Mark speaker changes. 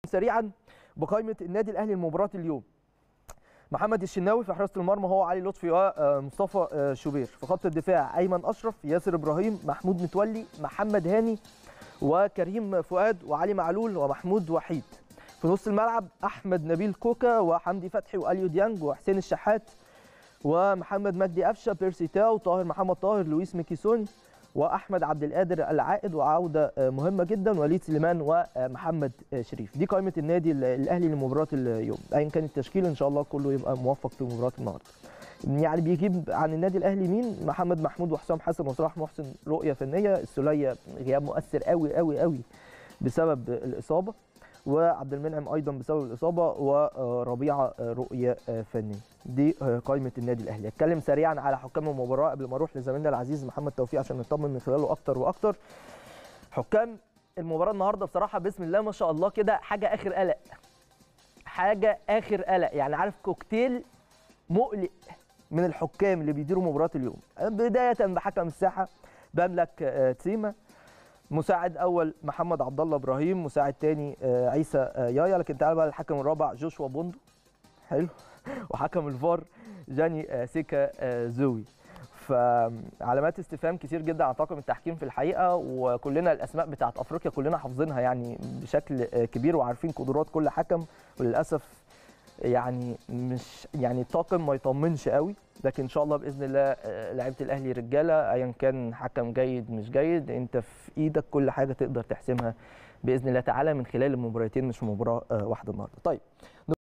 Speaker 1: سريعا بقائمه النادي الاهلي لمباراه اليوم محمد الشناوي في حراسه المرمى هو علي لطفي ومصطفى شوبير في خط الدفاع ايمن اشرف ياسر ابراهيم محمود متولي محمد هاني وكريم فؤاد وعلي معلول ومحمود وحيد في نص الملعب احمد نبيل كوكا وحمدي فتحي واليو ديانج وحسين الشحات ومحمد مجدي قفشه بيرسي تاو طاهر محمد طاهر لويس ميكيسوني واحمد عبد القادر العائد وعوده مهمه جدا وليد سليمان ومحمد شريف دي قائمه النادي الاهلي لمباراه اليوم ايا كان التشكيل ان شاء الله كله يبقى موفق في مباراه النهارده يعني بيجيب عن النادي الاهلي مين محمد محمود وحسام حسن وصلاح محسن رؤيه فنيه السوليه غياب مؤثر قوي قوي قوي بسبب الاصابه وعبد المنعم ايضا بسبب الاصابه وربيعه رؤيه فنيه دي قائمه النادي الاهلي اتكلم سريعا على حكام المباراه قبل ما اروح لزميلنا العزيز محمد توفيق عشان نطمن من خلاله اكتر واكتر حكام المباراه النهارده بصراحه بسم الله ما شاء الله كده حاجه اخر قلق حاجه اخر قلق يعني عارف كوكتيل مقلق من الحكام اللي بيديروا مباراه اليوم بدايه بحكم الساحه بملك تسيما مساعد اول محمد عبد الله ابراهيم مساعد ثاني عيسى يايا لكن تعال بقى الحكم الرابع جوشوا بوندو حلو وحكم الفار جاني سيكا زوي فعلامات استفهام كتير جدا عن طاقم التحكيم في الحقيقه وكلنا الاسماء بتاعت افريقيا كلنا حافظينها يعني بشكل كبير وعارفين قدرات كل حكم وللاسف يعني مش يعني الطاقم ما يطمنش قوي لكن ان شاء الله باذن الله لعيبه الاهلي رجاله ايا كان حكم جيد مش جيد انت في ايدك كل حاجه تقدر تحسمها باذن الله تعالى من خلال المباراتين مش مباراه واحده النهارده طيب